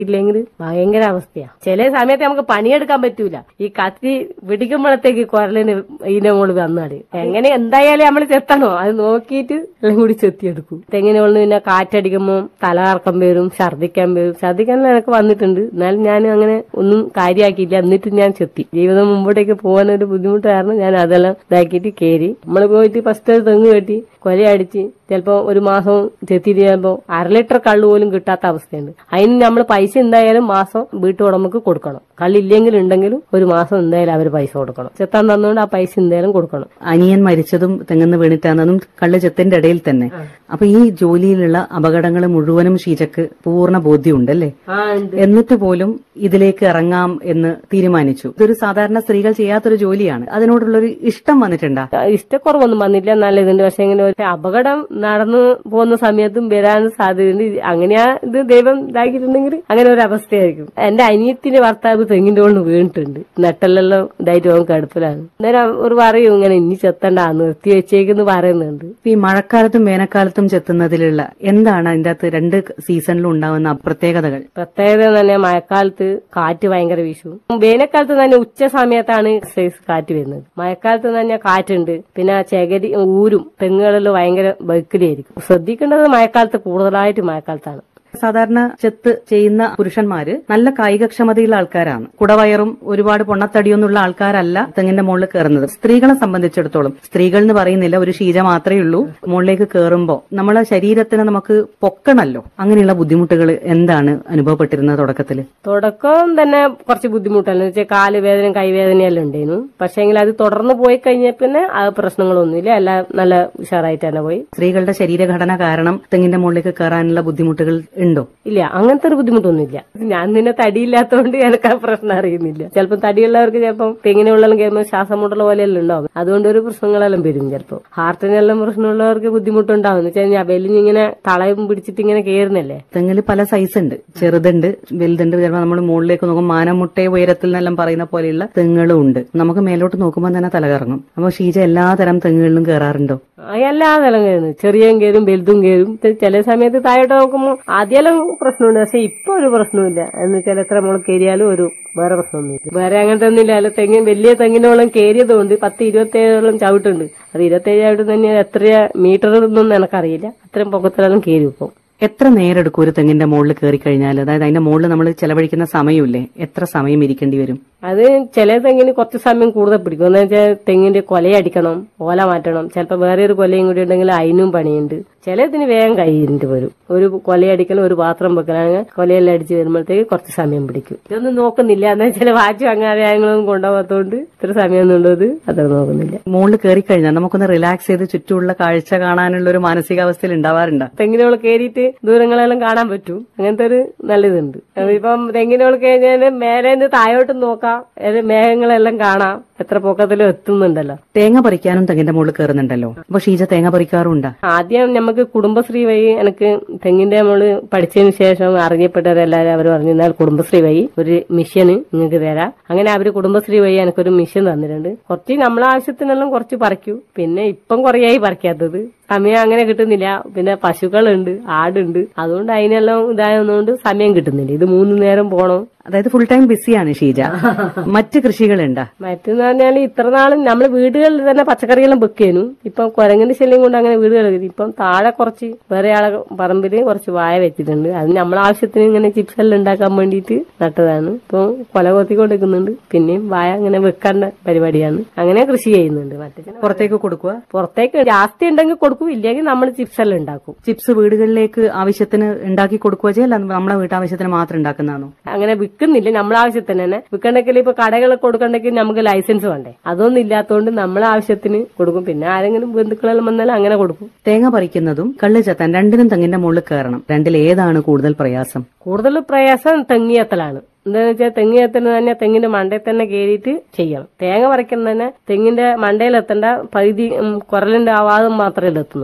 ഇല്ലെങ്കിൽ ഭയങ്കര അവസ്ഥയാ ചില സമയത്ത് നമുക്ക് പണിയെടുക്കാൻ പറ്റൂല ഈ കത്തി പിടിക്കുമ്പോഴത്തേക്ക് കുരലിന് ഇതിന്റെ മുകളിൽ വന്നാട് എങ്ങനെ എന്തായാലും നമ്മൾ ചെത്തണോ അത് നോക്കിയിട്ട് എല്ലാം കൂടി ചെത്തിയെടുക്കും തെങ്ങിനെ കൊണ്ട് പിന്നെ കാറ്റടിക്കുമ്പോൾ തല കറക്കം വരും ഛർദിക്കാൻ വരും ഛർദിക്കാൻ എനിക്ക് വന്നിട്ടുണ്ട് എന്നാലും ഞാൻ അങ്ങനെ ഒന്നും കാര്യമാക്കിയില്ല എന്നിട്ട് ഞാൻ ചെത്തി ജീവിതം മുമ്പോട്ടേക്ക് പോകാൻ ഒരു ബുദ്ധിമുട്ട് കാരണം ഞാൻ അതെല്ലാം ഇതാക്കിയിട്ട് കയറി നമ്മൾ പോയിട്ട് ഫസ്റ്റ് തെങ്ങ് കെട്ടി കൊലയടിച്ച് ചിലപ്പോ ഒരു മാസം ചെത്തിയിട്ട് ചിലപ്പോ അര ലിറ്റർ കള്ള് പോലും കിട്ടാത്ത അവസ്ഥയുണ്ട് അതിന് നമ്മൾ പൈസ എന്തായാലും മാസം വീട്ടുടമക്ക് കൊടുക്കണം കള്ളില്ലെങ്കിൽ ഉണ്ടെങ്കിലും ഒരു മാസം എന്തായാലും അവർ പൈസ കൊടുക്കണം ചെത്താൻ തന്നുകൊണ്ട് ആ പൈസ എന്തായാലും കൊടുക്കണം അനിയൻ മരിച്ചതും തെങ്ങുന്ന് വീണിട്ടാന്നതും കള്ള് ചെത്തിന്റെ ഇടയിൽ തന്നെ അപ്പൊ ഈ ജോലിയിലുള്ള അപകടങ്ങൾ മുഴുവനും ഷീജക്ക് പൂർണ്ണ ബോധ്യമുണ്ടല്ലേ ആ ഉണ്ട് എന്നിട്ട് പോലും ഇതിലേക്ക് ഇറങ്ങാം എന്ന് തീരുമാനിച്ചു ഇതൊരു സാധാരണ സ്ത്രീകൾ ചെയ്യാത്തൊരു ജോലിയാണ് അതിനോടുള്ളൊരു ഇഷ്ടം വന്നിട്ടുണ്ടാ ഇഷ്ടക്കുറവൊന്നും വന്നില്ല നല്ല ഇതുണ്ട് പക്ഷെ ഇങ്ങനെ ഒരു അപകടം നടന്നു പോകുന്ന സമയത്തും വരാൻ സാധ്യതയുണ്ട് ഇത് അങ്ങനെയാ ഇത് ദൈവം ഇതാക്കിയിട്ടുണ്ടെങ്കിൽ അങ്ങനെ ഒരു അവസ്ഥയായിരിക്കും എന്റെ അനിയത്തിന്റെ ഭർത്താവ് തെങ്ങിന്റെ കൊണ്ട് വീണിട്ടുണ്ട് നെട്ടലെല്ലാം ഇതായിട്ട് പോകും കടുപ്പിലാണ് അന്നേരം ഒരു പറയും ഇങ്ങനെ ഇനി ചെത്തണ്ട നിർത്തി വെച്ചേക്കെന്ന് പറയുന്നുണ്ട് ഈ മഴക്കാലത്തും വേനൽക്കാലത്തും ചെത്തുന്നതിലുള്ള എന്താണ് അതിന്റെ അകത്ത് രണ്ട് സീസണിലും ഉണ്ടാവുന്ന പ്രത്യേകതകൾ പ്രത്യേകത തന്നെ മഴക്കാലത്ത് കാറ്റ് ഭയങ്കര വീശും വേനൽക്കാലത്ത് തന്നെ ഉച്ച സമയത്താണ് സൈസ് കാറ്റ് വരുന്നത് മഴക്കാലത്ത് തന്നെ കാറ്റുണ്ട് പിന്നെ ചകിരി ഊരും തെങ്ങുകളിൽ ഭയങ്കര ബൈക്കിലായിരിക്കും ശ്രദ്ധിക്കേണ്ടത് മഴക്കാലത്ത് കൂടുതലായിട്ട് മഴക്കാലത്താണ് സാധാരണ ചെത്ത് ചെയ്യുന്ന പുരുഷന്മാര് നല്ല കായികക്ഷമതയുള്ള ആൾക്കാരാണ് കുടവയറും ഒരുപാട് പൊണ്ണത്തടിയൊന്നുള്ള ആൾക്കാരല്ല തെങ്ങിന്റെ മുകളിൽ കയറുന്നത് സ്ത്രീകളെ സംബന്ധിച്ചിടത്തോളം സ്ത്രീകൾ എന്ന് പറയുന്നില്ല ഒരു ശീജ മാത്രമേ ഉള്ളൂ മുകളിലേക്ക് കയറുമ്പോ നമ്മളെ ശരീരത്തിന് നമുക്ക് പൊക്കണല്ലോ അങ്ങനെയുള്ള ബുദ്ധിമുട്ടുകൾ എന്താണ് അനുഭവപ്പെട്ടിരുന്നത് തുടക്കത്തില് തുടക്കം തന്നെ കുറച്ച് ബുദ്ധിമുട്ടല്ല വെച്ചാൽ കാല് വേദനയും കൈവേദനയെല്ലാം ഉണ്ടായിരുന്നു പക്ഷേങ്കിൽ അത് തുടർന്ന് പോയി കഴിഞ്ഞാൽ പിന്നെ ആ പ്രശ്നങ്ങളൊന്നുമില്ല എല്ലാം നല്ല ഉഷാറായിട്ട് തന്നെ പോയി സ്ത്രീകളുടെ ശരീരഘടന കാരണം തെങ്ങിന്റെ മുകളിലേക്ക് കയറാനുള്ള ബുദ്ധിമുട്ടുകൾ ഉണ്ടോ ഇല്ല അങ്ങനത്തെ ഒരു ബുദ്ധിമുട്ടൊന്നുമില്ല ഞാൻ നിന്നെ തടിയില്ലാത്തതുകൊണ്ട് എനിക്ക് ആ പ്രശ്നം അറിയുന്നില്ല ചിലപ്പോൾ തടിയുള്ളവർക്ക് ചിലപ്പം തെങ്ങിനെയുള്ള കേൾക്കുമ്പോൾ ശ്വാസം മുട്ടൽ പോലെയെല്ലാം ഉണ്ടാവും അതുകൊണ്ട് ഒരു പ്രശ്നങ്ങളെല്ലാം വരും ചിലപ്പോൾ ഹാർട്ടിനെല്ലാം പ്രശ്നമുള്ളവർക്ക് ബുദ്ധിമുട്ടുണ്ടാവും എന്ന് വെച്ചാൽ ഞാൻ വലിഞ്ഞിങ്ങനെ തളയും പിടിച്ചിട്ട് ഇങ്ങനെ കയറുന്നല്ലേ തെങ്ങില് പല സൈസ് ഉണ്ട് ചെറുതുണ്ട് വലുതുണ്ട് ചിലപ്പോൾ നമ്മൾ മുകളിലേക്ക് നോക്കും മാനമുട്ടയെ ഉയരത്തിൽ എന്നെല്ലാം പറയുന്ന പോലെയുള്ള തെങ്ങുകളും ഉണ്ട് നമുക്ക് മേലോട്ട് നോക്കുമ്പോൾ തന്നെ തലകറങ്ങും അപ്പൊ ഷീജ എല്ലാ തരം തെങ്ങുകളിലും കയറാറുണ്ടോ ആ എല്ലാ നിലം കയറുന്നു ചെറിയും കയറും വലുതും കയറും ഇത് ചില സമയത്ത് താഴോട്ട് നോക്കുമ്പോൾ ആദ്യമെല്ലാം പ്രശ്നമുണ്ട് പക്ഷെ ഇപ്പൊ ഒരു പ്രശ്നമില്ല എന്ന് വെച്ചാൽ എത്ര നമ്മൾ കയറിയാലും ഒരു വേറെ പ്രശ്നമൊന്നുമില്ല വേറെ അങ്ങനത്തെ ഒന്നുമില്ല അല്ല തെങ്ങിൻ വലിയ തെങ്ങിനോളം കയറിയതുകൊണ്ട് പത്ത് ഇരുപത്തേഴോളം ചവിട്ടുണ്ട് അത് ഇരുപത്തേഴ് ചവിട്ട് തന്നെ എത്ര മീറ്റർ എന്നൊന്നും എനിക്കറിയില്ല അത്രയും പൊക്കത്തിലെല്ലാം കയറി ഇപ്പം എത്ര നേരം എടുക്കും ഒരു തെങ്ങിന്റെ മുകളിൽ കയറി കഴിഞ്ഞാൽ അതായത് അതിന്റെ മുകളിൽ നമ്മൾ ചെലവഴിക്കുന്ന സമയമില്ലേ എത്ര സമയം ഇരിക്കേണ്ടി വരും അത് ചില തെങ്ങിന് കുറച്ച് സമയം കൂടുതൽ പിടിക്കും എന്ന് വെച്ചാൽ തെങ്ങിന്റെ കൊലയടിക്കണം ഓല മാറ്റണം ചിലപ്പോൾ വേറെ ഒരു കൊലയും കൂടി ഉണ്ടെങ്കിൽ അതിനും പണിയുണ്ട് ചിലതിന് വേഗം കഴിഞ്ഞിട്ട് വരും ഒരു കൊലയടിക്കലും ഒരു പാത്രം വെക്കലാണെങ്കിൽ കൊലയെല്ലാം അടിച്ച് വരുമ്പോഴത്തേക്ക് കുറച്ച് സമയം പിടിക്കും ഇതൊന്നും നോക്കുന്നില്ല എന്നാൽ ചില വാറ്റും അങ്ങനെ കാര്യങ്ങളൊന്നും കൊണ്ടുപോകാത്തതുകൊണ്ട് ഇത്ര സമയമൊന്നും ഉള്ളത് അത്ര നോക്കുന്നില്ല മുകളിൽ കയറി കഴിഞ്ഞാൽ നമുക്കൊന്ന് റിലാക്സ് ചെയ്ത് ചുറ്റുമുള്ള കാഴ്ച കാണാനുള്ള ഒരു മാനസികാവസ്ഥയിൽ ഉണ്ടാവാറുണ്ട് തെങ്ങിനോൾ കയറിയിട്ട് ദൂരങ്ങളെല്ലാം കാണാൻ പറ്റും അങ്ങനത്തെ ഒരു നല്ലതുണ്ട് ഇപ്പം തെങ്ങിനോൾ കഴിഞ്ഞാൽ മേലെ നിന്ന് താഴോട്ട് നോക്കാം അത് മേഘങ്ങളെല്ലാം കാണാം എത്ര പൊക്കത്തിലും എത്തുന്നുണ്ടല്ലോ തേങ്ങ പറിക്കാനും തെങ്ങിന്റെ മുകളിൽ കയറുന്നുണ്ടല്ലോ അപ്പൊ ഷീജ തേങ്ങ പറിക്കാറുണ്ടാ ആദ്യം നമുക്ക് കുടുംബശ്രീ വഴി എനിക്ക് തെങ്ങിന്റെ നമ്മള് പഠിച്ചതിന് ശേഷം അറിയപ്പെട്ടവരെല്ലാരും അവർ പറഞ്ഞു എന്നാൽ കുടുംബശ്രീ വഴി ഒരു മിഷന് നിങ്ങൾക്ക് തരാം അങ്ങനെ അവര് കുടുംബശ്രീ വഴി എനിക്കൊരു മിഷൻ തന്നിട്ടുണ്ട് കുറച്ച് നമ്മളെ ആവശ്യത്തിനെല്ലാം കുറച്ച് പറിക്കൂ പിന്നെ ഇപ്പം കുറേയായി പറിക്കാത്തത് സമയം അങ്ങനെ കിട്ടുന്നില്ല പിന്നെ പശുക്കളുണ്ട് ആടുണ്ട് അതുകൊണ്ട് അതിനെല്ലാം ഇതായതുകൊണ്ട് സമയം കിട്ടുന്നില്ല ഇത് മൂന്ന് നേരം പോണം അതായത് ഫുൾ ടൈം ബിസിയാണ് ഷീജ മറ്റ് കൃഷികളുണ്ടാ മറ്റെന്ന് പറഞ്ഞാൽ ഇത്ര നാളും നമ്മള് വീടുകളിൽ തന്നെ പച്ചക്കറികളും വെക്കേനു ഇപ്പം കുരങ്ങിന്റെ ശല്യം കൊണ്ട് അങ്ങനെ വീടുകൾ ഇപ്പം താഴെ കുറച്ച് വേറെ ആളെ പറമ്പില് കുറച്ച് വായ വെച്ചിട്ടുണ്ട് അത് നമ്മളെ ആവശ്യത്തിന് ഇങ്ങനെ ചിപ്സ് എല്ലാം ഉണ്ടാക്കാൻ വേണ്ടിയിട്ട് നട്ടതാണ് ഇപ്പം കൊല കൊത്തിക്കൊണ്ടിരിക്കുന്നുണ്ട് പിന്നെയും വായ അങ്ങനെ വെക്കേണ്ട പരിപാടിയാണ് അങ്ങനെ കൃഷി ചെയ്യുന്നുണ്ട് മറ്റേ പുറത്തേക്ക് കൊടുക്കുക പുറത്തേക്ക് ജാസ്തി ഉണ്ടെങ്കിൽ കൊടുക്കും ഇല്ലെങ്കിൽ നമ്മൾ ചിപ്സ് എല്ലാം ഉണ്ടാക്കും ചിപ്സ് വീടുകളിലേക്ക് ആവശ്യത്തിന് ഉണ്ടാക്കി കൊടുക്കുക ചെയ്യല്ല നമ്മളെ വീട്ടാവശ്യത്തിന് മാത്രം ഉണ്ടാക്കുന്നതാണോ അങ്ങനെ വിൽക്കുന്നില്ല നമ്മളെ ആവശ്യത്തിന് തന്നെ വിൽക്കണ്ടെങ്കിൽ ഇപ്പൊ കടകളിൽ കൊടുക്കണ്ടെങ്കിൽ നമുക്ക് ലൈസൻസ് വേണ്ടേ അതൊന്നും ഇല്ലാത്തതുകൊണ്ട് നമ്മളെ ആവശ്യത്തിന് കൊടുക്കും പിന്നെ ആരെങ്കിലും ബന്ധുക്കളെല്ലാം വന്നാലും അങ്ങനെ കൊടുക്കും തേങ്ങ പറിക്കുന്നതും കള്ള് ചെത്താൻ രണ്ടിനും തെങ്ങിന്റെ മുകളിൽ കയറണം രണ്ടിൽ ഏതാണ് കൂടുതൽ പ്രയാസം കൂടുതൽ പ്രയാസം തെങ്ങിയത്തലാണ് എന്താന്ന് വെച്ചാൽ തെങ്ങിയത്തിന് തന്നെ തെങ്ങിന്റെ മണ്ടയിൽ തന്നെ കയറിയിട്ട് ചെയ്യണം തേങ്ങ പറിക്കുന്ന തന്നെ തെങ്ങിന്റെ മണ്ടയിലെത്തേണ്ട പകുതി ഉം, കുരലിന്റെ ആവാദം മാത്രമേ എത്തുന്നുള്ളൂ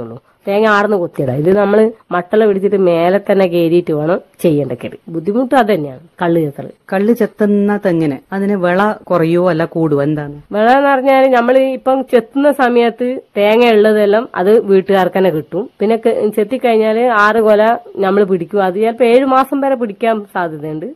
തേങ്ങ ആർന്ന് കൊത്തിയിടാം ഇത് നമ്മള് മട്ടല പിടിച്ചിട്ട് മേലെ തന്നെ കയറിയിട്ട് വേണം ചെയ്യേണ്ടത് ബുദ്ധിമുട്ട് അത് തന്നെയാണ് കള്ള് ചെത്തല് കള്ള് ചെത്തുന്ന തെങ്ങിന് അതിന് വിള കുറയോ അല്ല കൂടുവോ എന്താണ് വിള എന്ന് പറഞ്ഞാൽ നമ്മൾ ഇപ്പം ചെത്തുന്ന സമയത്ത് തേങ്ങ ഉള്ളതെല്ലാം അത് വീട്ടുകാർക്ക് തന്നെ കിട്ടും പിന്നെ ക- ചെത്തിക്കഴിഞ്ഞാല് ആറ് കൊല നമ്മൾ പിടിക്കും അത് ചിലപ്പോൾ ഏഴ് മാസം വരെ പിടിക്കാൻ സാധ്യതയുണ്ട്